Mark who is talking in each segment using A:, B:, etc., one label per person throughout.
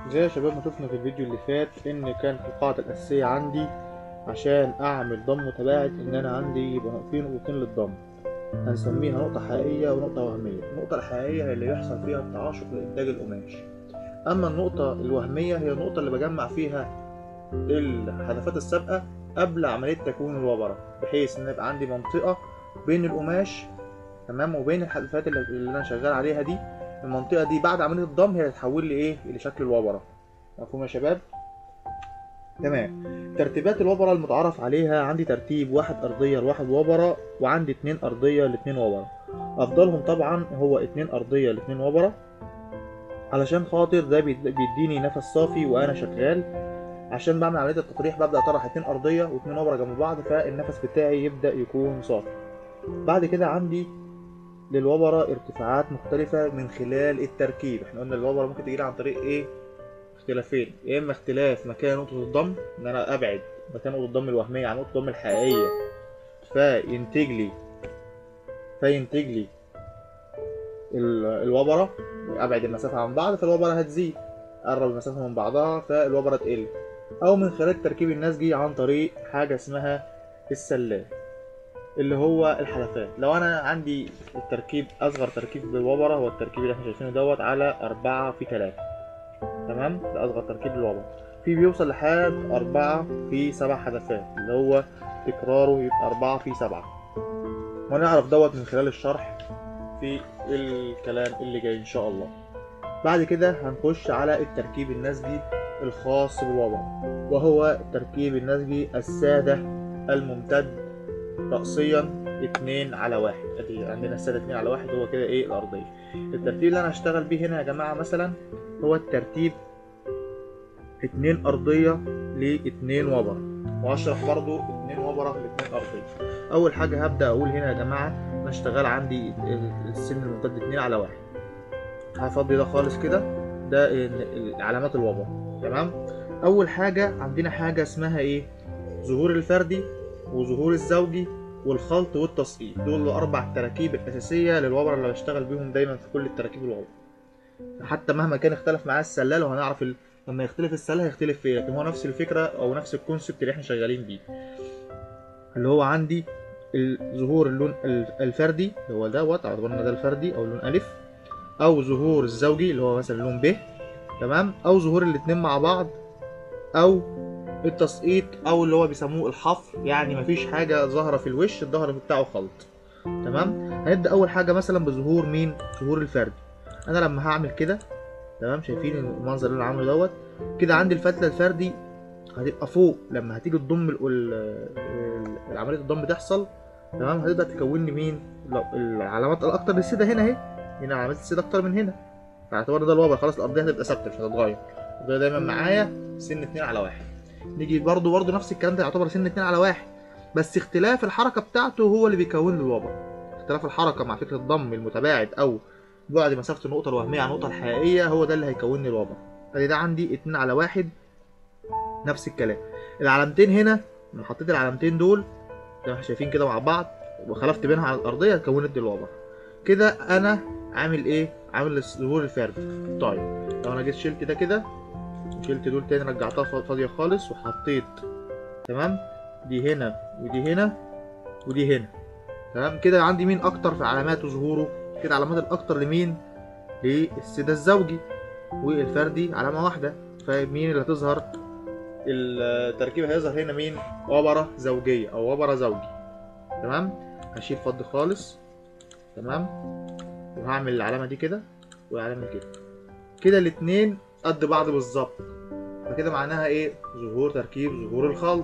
A: زي يا شباب ما شفنا في الفيديو اللي فات ان كانت القاعدة الأساسية عندي عشان أعمل ضم متباعد إن أنا عندي يبقى نقطتين نقطتين للضم هنسميها نقطة حقيقية ونقطة وهمية النقطة الحقيقية هي اللي يحصل فيها التعاشق لإنتاج القماش أما النقطة الوهمية هي النقطة اللي بجمع فيها الحذفات السابقة قبل عملية تكوين الوبرة بحيث إن يبقى عندي منطقة بين القماش تمام وبين الحذفات اللي اللي أنا شغال عليها دي المنطقة دي بعد عملية الضم هي هتتحول لي إيه لشكل الوبرة مفهوم يا شباب؟ تمام ترتيبات الوبرة المتعارف عليها عندي ترتيب واحد أرضية لواحد وبرة وعندي اتنين أرضية لاتنين وبرة أفضلهم طبعا هو اتنين أرضية لاتنين وبرة علشان خاطر ده بيد- بيديني نفس صافي وأنا شغال عشان بعمل عملية التطريح ببدأ أطرح اتنين أرضية واتنين وبرة جنب بعض فالنفس بتاعي يبدأ يكون صافي بعد كده عندي للوبرة ارتفاعات مختلفة من خلال التركيب احنا قلنا الوبرة ممكن تجيلي عن طريق ايه اختلافين يا اما اختلاف مكان نقطة الضم ان انا ابعد مكان نقطة الضم الوهمية عن نقطة الضم الحقيقية فينتج لي فينتج لي ال- الوبرة ابعد المسافة عن بعض فالوبرة هتزيد قرب المسافة من بعضها فالوبرة تقل او من خلال التركيب النسجي عن طريق حاجة اسمها السلال اللي هو الحلفات لو انا عندي التركيب اصغر تركيب بالوبرة هو التركيب اللي احنا شايفينه دوت على أربعة في تلاتة تمام ده اصغر تركيب للوبرة في بيوصل لحد أربعة في سبع حذفات اللي هو تكراره يبقى أربعة في سبعة وهنعرف دوت من خلال الشرح في الكلام اللي جاي إن شاء الله بعد كده هنخش على التركيب النسجي الخاص بالوبرة وهو التركيب النسجي السادة الممتد رأسيا اتنين على واحد ادي عندنا السادة اتنين على واحد هو كده ايه الأرضية الترتيب اللي أنا هشتغل بيه هنا يا جماعة مثلا هو الترتيب اتنين أرضية لاتنين وبرة وهشرح برضو اتنين وبرة لاتنين أرضية أول حاجة هبدأ أقول هنا يا جماعة أنا اشتغل عندي السن الممتد اتنين على واحد هفضي ده خالص كده ده ال- علامات الوبرة تمام أول حاجة عندنا حاجة اسمها ايه ظهور الفردي وظهور الزوجي والخلط والتسقيط دول الأربع التراكيب الأساسية للوبرة اللي بشتغل بيهم دايما في كل التراكيب الوبرة حتى مهما كان اختلف معاه السلال وهنعرف ال... لما يختلف السلال هيختلف في ايه لكن هو نفس الفكرة أو نفس الكونسبت اللي احنا شغالين بيه اللي هو عندي ال- ظهور اللون ال- الفردي اللي هو دوت اعتبرنا ده الفردي أو لون ألف أو ظهور الزوجي اللي هو مثلا لون ب تمام أو ظهور الاتنين مع بعض أو التسقيط او اللي هو بيسموه الحفر يعني مفيش حاجه ظاهره في الوش الظهر بتاعه خلط تمام هنبدا اول حاجه مثلا بظهور مين ظهور الفردي انا لما هعمل كده تمام شايفين المنظر اللي انا عامله دوت كده عندي الفتله الفردي هتبقى فوق لما هتيجي تضم ال- ال- ال- عمليه الضم تحصل تمام هتبدا تكون لي مين لو- العلامات الاكتر للسيده هنا اهي هنا علامات السيده اكتر من هنا فاعتبر ده الوضع خلاص الارضيه هتبقى ثابته مش هتتغير ده دايما معايا سن اتنين على واحد نيجي برضو برضو نفس الكلام ده يعتبر سن اتنين على واحد بس اختلاف الحركه بتاعته هو اللي بيكون لي الوبر اختلاف الحركه مع فكره الضم المتباعد او بعد مسافه النقطه الوهميه عن النقطه الحقيقيه هو ده اللي هيكون لي الوبر ادي ده عندي اتنين على واحد نفس الكلام العلامتين هنا لما حطيت العلامتين دول زي ما احنا شايفين كده مع بعض وخلفت بينها على الارضيه كونت لي الوبر كده انا عامل ايه عامل ظهور الفردي طيب لو انا جيت شلت ده كده وشلت دول تاني رجعتها فا- فاضية خالص وحطيت تمام دي هنا ودي هنا ودي هنا تمام كده عندي مين اكتر في علامات ظهوره كده علامات الاكتر لمين للسيدة الزوجي والفردي علامة واحدة فمين اللي هتظهر التركيب هيظهر هنا مين وبرة زوجية او وبرة زوجي تمام هشيل فضي خالص تمام وهعمل العلامة دي كده والعلامة كده كده الاتنين قد بعض بالظبط فكده معناها ايه ظهور تركيب ظهور الخلط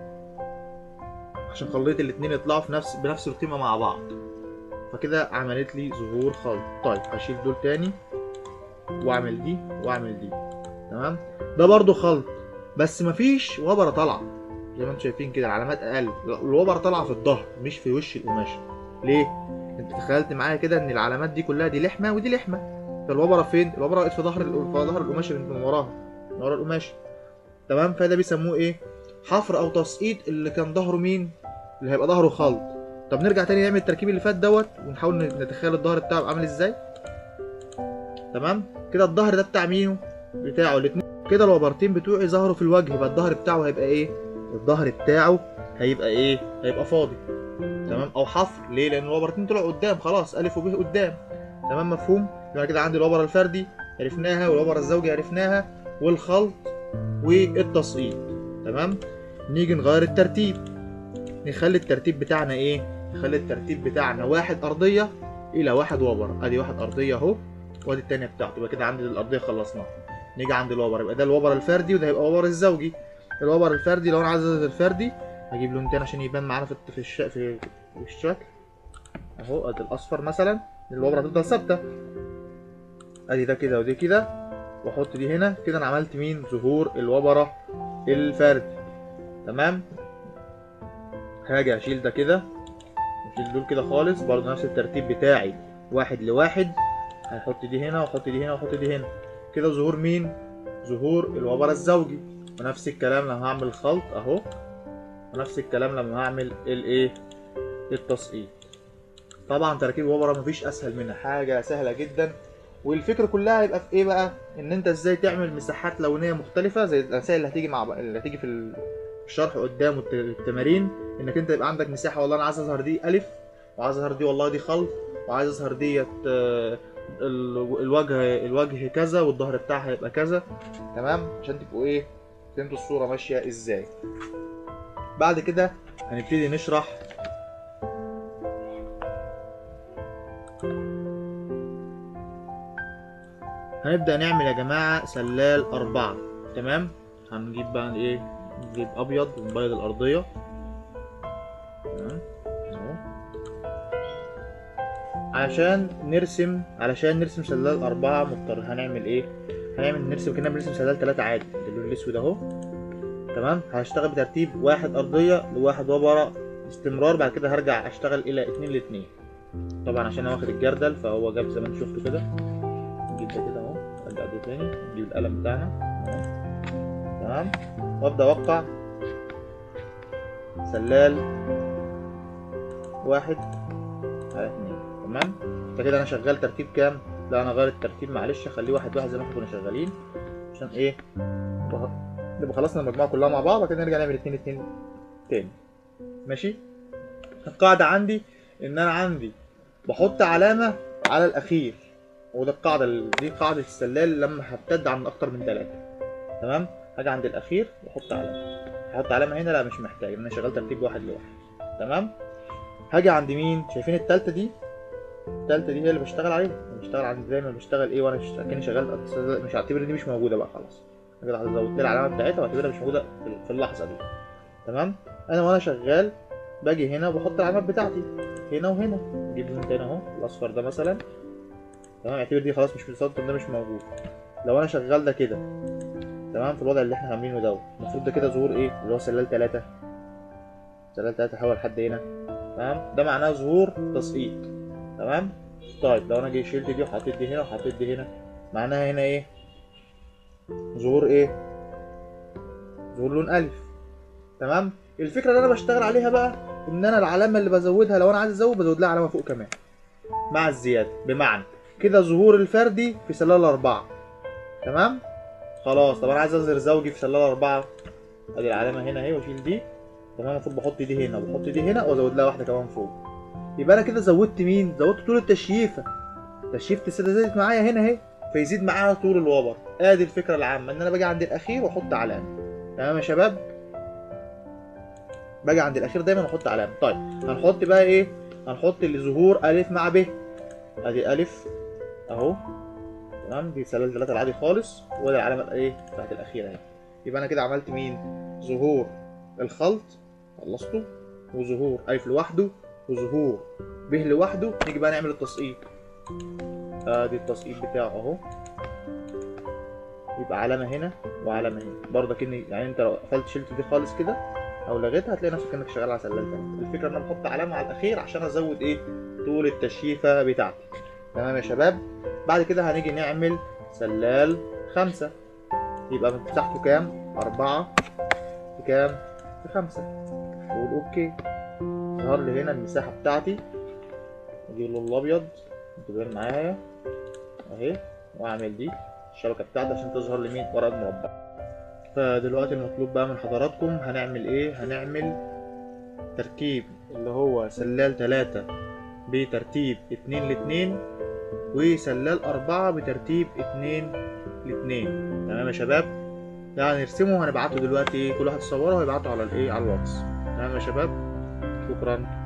A: عشان خليت الاتنين يطلعوا في نفس بنفس القيمة مع بعض فكده عملت لي ظهور خلط طيب هشيل دول تاني واعمل دي واعمل دي تمام ده برضو خلط بس مفيش وبرة طالعة زي ما انتم شايفين كده العلامات اقل الوبرة طالعة في الظهر مش في وش القماشة ليه انت تخيلت معايا كده ان العلامات دي كلها دي لحمة ودي لحمة فالوبرة فين الوبرة وقت في ظهر ال- في ظهر القماشة من وراها من ورا القماشة تمام فده بيسموه ايه حفر او تسقيط اللي كان ظهره مين اللي هيبقى ظهره خلط طب نرجع تاني نعمل التركيب اللي فات دوت ونحاول نتخيل الظهر بتاعه عامل ازاي تمام كده الظهر ده بتاع مين بتاعه الاتنين كده الوبرتين بتوعي ظهروا في الوجه يبقى الظهر بتاعه هيبقى ايه الظهر بتاعه هيبقى ايه هيبقى فاضي تمام او حفر ليه لان الوبرتين طلعوا قدام خلاص الف وب قدام تمام مفهوم يبقى كده عندي الوبر الفردي عرفناها والوبر الزوجي عرفناها والخلط والتسقيط تمام نيجي نغير الترتيب نخلي الترتيب بتاعنا ايه نخلي الترتيب بتاعنا واحد ارضيه الى واحد وبر ادي واحد ارضيه اهو وادي التانية بتاعته يبقى كده عندي الارضيه خلصناها نيجي عند الوبر يبقى ده الوبر الفردي وده هيبقى الوبر الزوجي الوبر الفردي لو انا عايز ازود الفردي هجيب لون تاني عشان يبان معانا في في الش... في في الشكل اهو ادي الاصفر مثلا الوبره هتفضل ثابته ادي ده كده ودي كده واحط دي هنا كده انا عملت مين ظهور الوبره الفردي تمام هاجي اشيل ده كده اشيل دول كده خالص برضه نفس الترتيب بتاعي واحد لواحد هحط دي هنا واحط دي هنا واحط دي هنا كده ظهور مين ظهور الوبر الزوجي ونفس الكلام لما هعمل الخلط اهو ونفس الكلام لما هعمل الايه التسقيط طبعا تركيب الوبره مفيش اسهل منها حاجه سهله جدا والفكره كلها هيبقى في ايه بقى ان انت ازاي تعمل مساحات لونيه مختلفه زي الامثله اللي هتيجي مع اللي هتيجي في الشرح قدام والتمارين انك انت يبقى عندك مساحه والله انا عايز اظهر دي الف وعايز اظهر دي والله دي خلط وعايز اظهر ديت آه، ال- الوجه الوجه كذا والظهر بتاعها يبقى كذا تمام عشان تبقوا ايه فهمتوا الصوره ماشيه ازاي بعد كده هنبتدي نشرح هنبدأ نعمل يا جماعة سلال أربعة تمام هنجيب بقى ايه نجيب أبيض ونبيض الأرضية تمام اهو علشان نرسم علشان نرسم سلال أربعة مضطر هنعمل ايه هنعمل نرسم كنا بنرسم سلال تلاتة عادي اللون الأسود أهو تمام هشتغل بترتيب واحد أرضية لواحد وبرة استمرار بعد كده هرجع أشتغل إلى اتنين لاتنين طبعا عشان أنا واخد الجردل فهو جاب زي ما انتوا شفتوا كده نجيب ده كده اهو ارجع ده تاني نجيب القلم بتاعنا اهو تمام وابدا اوقع سلال واحد على اتنين تمام فكده انا شغال ترتيب كام لا انا غير الترتيب معلش اخليه واحد واحد زي ما احنا كنا شغالين عشان ايه نبقى نبقى خلصنا المجموعه كلها مع بعض وبعد كده نرجع نعمل اتنين اتنين تاني ماشي القاعده عندي ان انا عندي بحط علامه على الاخير وده القاعده ال- دي قاعده السلال لما هبتد عن اكتر من ثلاثه تمام هاجي عند الاخير واحط علامه هحط علامه هنا لا مش محتاج انا شغال ترتيب واحد لواحد تمام هاجي عند مين شايفين التالتة دي التالتة دي هي اللي بشتغل عليها أنا بشتغل عند زي ما بشتغل ايه وانا شت- كاني شغال مش هعتبر ان دي مش موجوده بقى خلاص كده هزود لي العلامه بتاعتها واعتبرها مش موجوده في- في اللحظه دي تمام انا وانا شغال باجي هنا وبحط العلامات بتاعتي هنا وهنا اجيب لون تاني اهو الاصفر ده مثلا تمام اعتبر دي خلاص مش السنتر ده مش موجود لو انا شغال ده كده تمام في الوضع اللي احنا عاملينه دوت المفروض ده كده ظهور ايه اللي هو سلال تلاتة سلال تلاتة حول لحد هنا تمام ده معناه ظهور تسقيط تمام طيب لو انا جاي شلت دي وحطيت دي هنا وحطيت دي هنا معناها هنا ايه ظهور ايه ظهور لون الف تمام الفكره اللي انا بشتغل عليها بقى ان انا العلامه اللي بزودها لو انا عايز ازود بزود لها علامه فوق كمان مع الزياده بمعنى كده ظهور الفردي في سلال أربعة تمام خلاص طب أنا عايز أظهر زوجي في سلال أربعة أدي العلامة هنا أهي وأشيل دي تمام المفروض بحط دي هنا وبحط دي هنا وأزود لها واحدة كمان فوق يبقى أنا كده زودت مين؟ زودت طول التشييفة تشييفة السادة زادت معايا هنا أهي فيزيد معايا طول الوبر ادي الفكرة العامة ان انا باجي عند الاخير واحط علامة تمام يا شباب باجي عند الاخير دايما واحط علامة طيب هنحط بقى ايه هنحط اللي ظهور الف مع ب ادي الف اهو تمام دي سلال ثلاثة العادي خالص وادي العلامة ايه بتاعت الاخيرة اهي يبقى انا كده عملت مين ظهور الخلط خلصته وظهور الف لوحده وظهور ب لوحده نيجي بقى نعمل التسقيط ادي التسقيط بتاعه اهو يبقى علامة هنا وعلامة هنا برضه كني يعني انت لو قفلت شلت دي خالص كده او لغيتها هتلاقي نفسك انك شغال على سلال تاني الفكرة ان انا بحط علامة على الاخير عشان ازود ايه طول التشييفة بتاعتي تمام يا شباب بعد كده هنيجي نعمل سلال خمسة يبقى مساحته كام؟ أربعة في كام؟ في خمسة نقول أوكي ظهر لي هنا المساحة بتاعتي أجيب اللون الأبيض تبان معايا أهي وأعمل دي الشبكه بتاعتي عشان تظهر لي مين ورقه مربع فدلوقتي المطلوب بقى من حضراتكم هنعمل ايه هنعمل تركيب اللي هو سلال تلاتة بترتيب اتنين لاتنين وسلال أربعة بترتيب اتنين لاتنين تمام يا شباب ده هنرسمه وهنبعته دلوقتي كل واحد يصوره ويبعته على الايه على الواتس تمام يا شباب شكرا